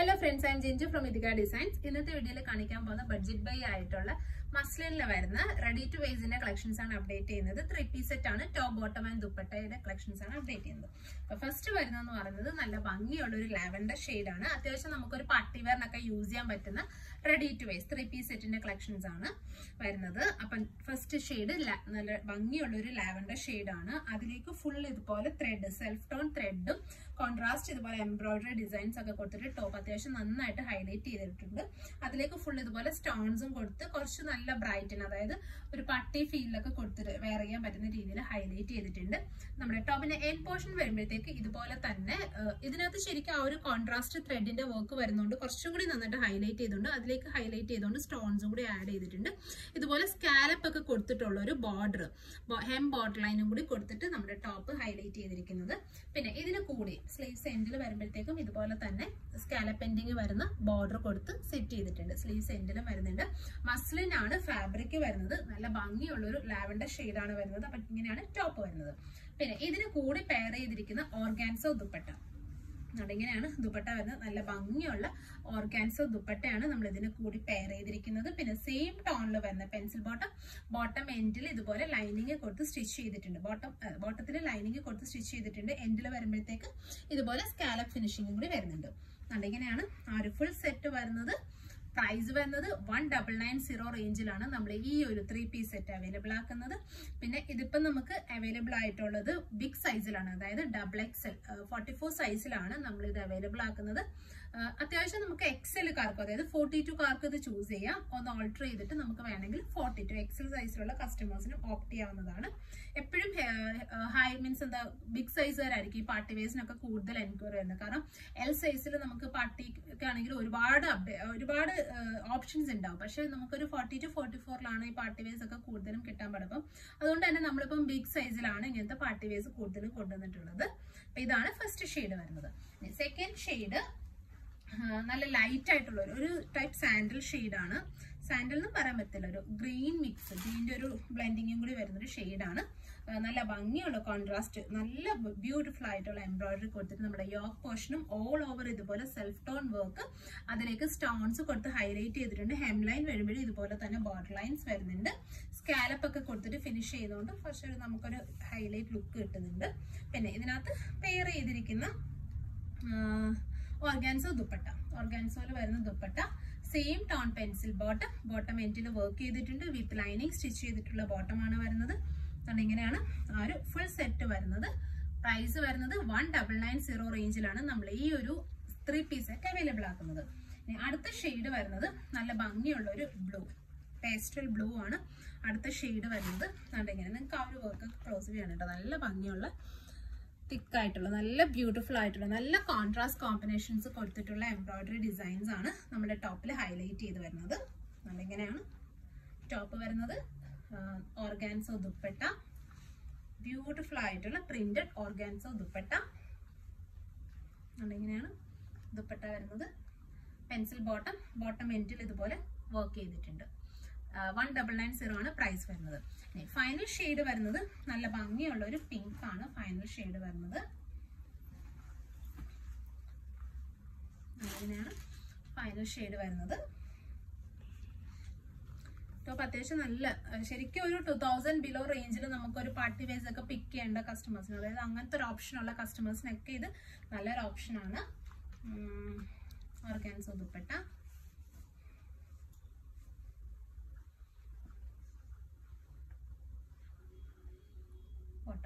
hello friends I'm Jinju from Ithika designs ഇന്നത്തെ വീഡിയോയിൽ കാണിക്കാൻ പോകുന്ന ബഡ്ജറ്റ് ബൈ ആയിട്ടുള്ള മസ്ലിനിൽ വരുന്ന റെഡി ടു വെയ്സിന്റെ കളക്ഷൻസ് ആണ് അപ്ഡേറ്റ് ചെയ്യുന്നത് ത്രീ പീസ് സെറ്റ് ആണ് ടോപ്പ് ബോട്ടം ആൻഡ് ദുപ്പട്ടയുടെ കളക്ഷൻസ് ആണ് അപ്ഡേറ്റ് ചെയ്യുന്നത് അപ്പൊ ഫസ്റ്റ് വരുന്നതെന്ന് പറയുന്നത് നല്ല ഭംഗിയുള്ള ഒരു ലാവൻഡർ ആണ് അത്യാവശ്യം നമുക്കൊരു പാർട്ടി വെയറിനൊക്കെ യൂസ് ചെയ്യാൻ പറ്റുന്ന ready to wears three piece സെറ്റിന്റെ കളക്ഷൻസ് ആണ് വരുന്നത് അപ്പം ഫസ്റ്റ് ഷെയ്ഡ് നല്ല ഭംഗിയുള്ള ഒരു ലാവൻഡർ ആണ് അതിലേക്ക് ഫുൾ ഇതുപോലെ ത്രെഡ് സെൽഫ് ടോൺ ത്രെഡും കോൺട്രാസ്റ്റ് ഇതുപോലെ എംബ്രോയിഡറി ഡിസൈൻസ് ഒക്കെ കൊടുത്തിട്ട് ടോപ്പ് അത്യാവശ്യം നന്നായിട്ട് ഹൈലൈറ്റ് ചെയ്തിട്ടുണ്ട് അതിലേക്ക് ഫുൾ ഇതുപോലെ സ്റ്റോൺസും കൊടുത്ത് കുറച്ച് നല്ല ബ്രൈറ്റിന് അതായത് ഒരു പട്ടി ഫീലിലൊക്കെ കൊടുത്തിട്ട് വെയർ ചെയ്യാൻ പറ്റുന്ന രീതിയിൽ ഹൈലൈറ്റ് ചെയ്തിട്ടുണ്ട് നമ്മുടെ ടോപ്പിന്റെ എൻ പോർഷൻ വരുമ്പോഴത്തേക്ക് ഇതുപോലെ തന്നെ ഏഹ്, ഇതിനകത്ത് ശരിക്കും ആ ഒരു കോൺട്രാസ്റ്റ് ത്രെഡിന്റെ വർക്ക് വരുന്നതുകൊണ്ട് കുറച്ചും കൂടി നന്നായിട്ട് ഹൈലൈറ്റ് ചെയ്തുകൊണ്ട് അതിലേക്ക് ഹൈലൈറ്റ് ചെയ്തുകൊണ്ട് സ്റ്റോൺസും കൂടി ആഡ് ചെയ്തിട്ടുണ്ട് ഇതുപോലെ സ്കാലപ്പ് ഒക്കെ കൊടുത്തിട്ടുള്ള ഒരു ബോർഡർ ഹെം ബോർഡർ ലൈനും കൂടി കൊടുത്തിട്ട് നമ്മുടെ ടോപ്പ് ഹൈലൈറ്റ് ചെയ്തിരിക്കുന്നത് പിന്നെ ഇതിന് കൂടി സ്ലീവ്സ് എൻഡിൽ വരുമ്പോഴത്തേക്കും ഇതുപോലെ തന്നെ സ്കാലപ്പ് എൻഡിങ് വരുന്ന ബോർഡർ കൊടുത്ത് സെറ്റ് ചെയ്തിട്ടുണ്ട് സ്ലീവ്സ് എൻഡിലും വരുന്നുണ്ട് മസ്ലിൻ ആണ് ഫാബ്രിക് വരുന്നത് നല്ല ഭംഗിയുള്ള ഒരു ലാവൻഡർ ആണ് വരുന്നത് അപ്പൊ ഇങ്ങനെയാണ് ടോപ്പ് വരുന്നത് പിന്നെ ഇതിന് കൂടി പെയർ ചെയ്തിരിക്കുന്ന ഓർഗാൻസോ ദുപ്പട്ട അതുകൊണ്ട് ഇങ്ങനെയാണ് ദുപ്പട്ട വരുന്നത് നല്ല ഭംഗിയുള്ള ഓർഗാൻസോ ദുപ്പട്ടയാണ് നമ്മൾ ഇതിന് കൂടി പെയർ ചെയ്തിരിക്കുന്നത് പിന്നെ സെയിം ടോണിൽ വരുന്ന പെൻസിൽ ബോട്ടം ബോട്ടം എൻഡിൽ ഇതുപോലെ ലൈനിങ് കൊടുത്ത് സ്റ്റിച്ച് ചെയ്തിട്ടുണ്ട് ബോട്ടം ബോട്ടത്തിൽ ലൈനിങ് കൊടുത്ത് സ്റ്റിച്ച് ചെയ്തിട്ടുണ്ട് എൻഡിൽ വരുമ്പോഴത്തേക്ക് ഇതുപോലെ സ്കാലപ്പ് ഫിനിഷിംഗും കൂടി വരുന്നുണ്ട് അതുകൊണ്ട് ഇങ്ങനെയാണ് ആ ഒരു ഫുൾ സെറ്റ് വരുന്നത് പ്രൈസ് വരുന്നത് വൺ ഡബിൾ നയൻ സീറോ റേഞ്ചിലാണ് നമ്മൾ ഈ ഒരു ത്രീ പീസ് സെറ്റ് അവൈലബിൾ ആക്കുന്നത് പിന്നെ ഇതിപ്പം നമുക്ക് അവൈലബിൾ ആയിട്ടുള്ളത് ബിഗ് സൈസിലാണ് അതായത് ഡബിൾ എക്സൽ ഫോർട്ടി ഫോർ സൈസിലാണ് നമ്മൾ ഇത് അവൈലബിൾ ആക്കുന്നത് ആ, അത്യാവശ്യം നമുക്ക് എക്സൽ കാർക്ക് അതായത് ഫോർട്ടി ടു കാർക്ക് ഇത് ചൂസ് ചെയ്യാം ഒന്ന് ഓൾട്ടർ ചെയ്തിട്ട് നമുക്ക് വേണമെങ്കിൽ ഫോർട്ടി ടു എക്സൽ സൈസിലുള്ള കസ്റ്റമേഴ്സിന് ഓപ്റ്റ് ചെയ്യാവുന്നതാണ് എപ്പോഴും ഹൈ മീൻസ് എന്താ ബിഗ് സൈസുകാരായിരിക്കും ഈ പാർട്ടി വേസിനൊക്കെ കൂടുതൽ എൻക്വയറി വരുന്നത് കാരണം എൽ സൈസിൽ നമുക്ക് പാർട്ടിക്ക് ആണെങ്കിൽ ഒരുപാട് അപ്ഡേ ഒരുപാട് ഓപ്ഷൻസ് ഉണ്ടാവും പക്ഷെ നമുക്കൊരു ഫോർട്ടി ടു ഫോർട്ടി ഫോറിലാണ് ഈ പാർട്ടി വേസ് ഒക്കെ കൂടുതലും കിട്ടാൻ പറ്റും അതുകൊണ്ട് തന്നെ നമ്മളിപ്പം ബിഗ് സൈസിലാണ് ഇങ്ങനത്തെ പാർട്ടി വേസ് കൂടുതലും കൊണ്ടുവന്നിട്ടുള്ളത് അപ്പൊ ഇതാണ് ഫസ്റ്റ് ഷെയ്ഡ് വരുന്നത് സെക്കൻഡ് ഷെയ്ഡ് നല്ല ലൈറ്റ് ആയിട്ടുള്ള ഒരു- ഒരു ടൈപ്പ് സാൻഡൽ ആണ് സാൻഡൽ എന്ന് പറയാൻ പറ്റില്ല ഒരു ഗ്രീൻ മിക്സ് ഗ്രീൻ്റെ ഒരു ബ്ലെൻഡിങ്ങും കൂടി വരുന്നൊരു ഷെയ്ഡാണ് നല്ല ഭംഗിയുള്ള കോൺട്രാസ്റ്റ് നല്ല ബ്യൂട്ടിഫുൾ ആയിട്ടുള്ള എംബ്രോയിഡറി കൊടുത്തിട്ട് നമ്മുടെ യോക്ക് പോർഷനും ഓൾ ഓവർ ഇതുപോലെ സെൽഫ് ടോൺ വർക്ക് അതിലേക്ക് സ്റ്റോൺസ് കൊടുത്ത് ഹൈലൈറ്റ് ചെയ്തിട്ടുണ്ട് ഹെം ലൈൻ വരുമ്പോഴും ഇതുപോലെ തന്നെ ബോർഡർ ലൈൻസ് വരുന്നുണ്ട് സ്കാലപ്പ് ഒക്കെ കൊടുത്തിട്ട് ഫിനിഷ് ചെയ്തുകൊണ്ട് കുറച്ച് ഒരു നമുക്കൊരു ഹൈലൈറ്റ് ലുക്ക് കിട്ടുന്നുണ്ട് പിന്നെ ഇതിനകത്ത് പെയർ ചെയ്തിരിക്കുന്ന ഓർഗാൻസോ ദുപ്പട്ട ഓർഗാൻസോയിൽ വരുന്ന dupatta same tone pencil bottom bottom എൻഡിൽ വർക്ക് ചെയ്തിട്ടുണ്ട് വിത്ത് ലൈനിങ് സ്റ്റിച്ച് ചെയ്തിട്ടുള്ള ബോട്ടമാണ് വരുന്നത് അതുകൊണ്ട് ഇങ്ങനെയാണ് ആ ഒരു ഫുൾ സെറ്റ് വരുന്നത് പ്രൈസ് വരുന്നത് വൺ ഡബിൾ നയൻ സീറോ റേഞ്ചിലാണ് നമ്മൾ ഈ ഒരു ത്രീ പീസ് സെറ്റ് അവൈലബിൾ ആക്കുന്നത് ഇനി അടുത്ത ഷെയ്ഡ് വരുന്നത് നല്ല ഭംഗിയുള്ള ഒരു ബ്ലൂ പേസ്റ്റൽ ബ്ലൂ ആണ് അടുത്ത ഷെയ്ഡ് വരുന്നത് അതുകൊണ്ട് ഇങ്ങനെ നിങ്ങൾക്ക് ആ ഒരു വർക്ക് ക്ലോസ് ചെയ്യണം കേട്ടോ നല്ല ഭംഗിയുള്ള തിക്ക് ആയിട്ടുള്ള നല്ല ബ്യൂട്ടിഫുൾ ആയിട്ടുള്ള നല്ല കോൺട്രാസ്റ്റ് കോമ്പിനേഷൻസ് കൊടുത്തിട്ടുള്ള എംബ്രോയിഡറി ഡിസൈൻസ് ആണ് നമ്മുടെ ടോപ്പിൽ ഹൈലൈറ്റ് ചെയ്ത് വരുന്നത് നമ്മളിങ്ങനെയാണ് ടോപ്പ് വരുന്നത് ഓർഗാൻസോ ദുപ്പട്ട ബ്യൂട്ടിഫുൾ ആയിട്ടുള്ള പ്രിന്റഡ് ഓർഗാൻസോ ദുപ്പട്ട നമ്മളിങ്ങനെയാണ് ദുപ്പട്ട വരുന്നത് പെൻസിൽ ബോട്ടം ബോട്ടം എൻഡിൽ ഇതുപോലെ വർക്ക് ചെയ്തിട്ടുണ്ട് വൺ ഡബിൾ നയൻ സീറോ ആണ് പ്രൈസ് വരുന്നത് ഫൈനൽ ഷെയ്ഡ് വരുന്നത് നല്ല ഭംഗിയുള്ള ഒരു പിങ്ക് ആണ് ഫൈനൽ ഷെയ്ഡ് വരുന്നത് അങ്ങനെയാണ് ഫൈനൽ ഷെയ്ഡ് വരുന്നത് ടോപ്പ് അത്യാവശ്യം നല്ല അഹ് ശരിക്കും ഒരു ടു തൗസൻഡ് ബിലോ റേഞ്ചിൽ നമുക്കൊരു പാർട്ടി വേസ് ഒക്കെ പിക്ക് ചെയ്യേണ്ട കസ്റ്റമേഴ്സിന് അതായത് അങ്ങനത്തെ ഒരു ഓപ്ഷൻ ഉള്ള കസ്റ്റമേഴ്സിനൊക്കെ ഇത് നല്ലൊരു ഓപ്ഷനാണ് organza dupatta bottom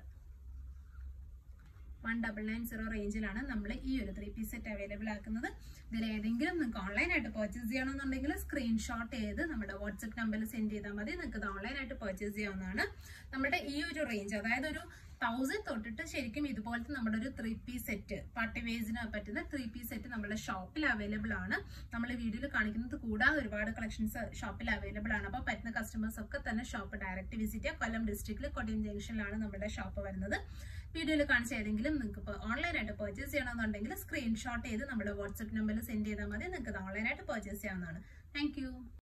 one double nine zero റേഞ്ചിലാണ് നമ്മൾ ഈ ഒരു ത്രീ പീസ് സെറ്റ് അവൈലബിൾ ആക്കുന്നത് ഇതിൽ ഏതെങ്കിലും നിങ്ങൾക്ക് ഓൺലൈനായിട്ട് പർച്ചേസ് ചെയ്യണമെന്നുണ്ടെങ്കിൽ സ്ക്രീൻഷോട്ട് ചെയ്ത് നമ്മുടെ വാട്സപ്പ് നമ്പറിൽ സെൻഡ് ചെയ്താൽ മതി നിങ്ങൾക്ക് ഇത് ഓൺലൈനായിട്ട് പർച്ചേസ് ചെയ്യാവുന്നതാണ് നമ്മുടെ ഈ ഒരു റേഞ്ച് അതായത് ഒരു തൗസൻഡ് തൊട്ടിട്ട് ശരിക്കും ഇതുപോലത്തെ നമ്മുടെ ഒരു ത്രീ പീസ് സെറ്റ് പാർട്ടി വേസിന് പറ്റുന്ന ത്രീ പീസ് സെറ്റ് നമ്മുടെ ഷോപ്പിൽ അവൈലബിൾ ആണ് നമ്മൾ വീഡിയോയിൽ കാണിക്കുന്നത് കൂടാതെ ഒരുപാട് കളക്ഷൻസ് ഷോപ്പിൽ അവൈലബിൾ ആണ് അപ്പോൾ പറ്റുന്ന കസ്റ്റമേഴ്സ് ഒക്കെ തന്നെ ഷോപ്പ് ഡയറക്റ്റ് വിസിറ്റ് ചെയ്യുക കൊല്ലം ഡിസ്ട്രിക്റ്റിൽ കൊടിയം ജംഗ്ഷനിലാണ് നമ്മുടെ ഷോപ്പ് വരുന്നത് വീഡിയോയിൽ കാണിച്ച ഏതെങ്കിലും നിങ്ങൾക്ക് ഇപ്പോൾ ഓൺലൈനായിട്ട് പർച്ചേസ് ചെയ്യണമെന്നുണ്ടെങ്കിൽ സ്ക്രീൻഷോട്ട് ചെയ്ത് നമ്മുടെ വാട്സപ്പ് നമ്പറിൽ സെൻഡ് ചെയ്താൽ മതി നിങ്ങൾക്ക് ഇത് ഓൺലൈനായിട്ട് പർച്ചേസ് ചെയ്യാവുന്നതാണ് താങ്ക്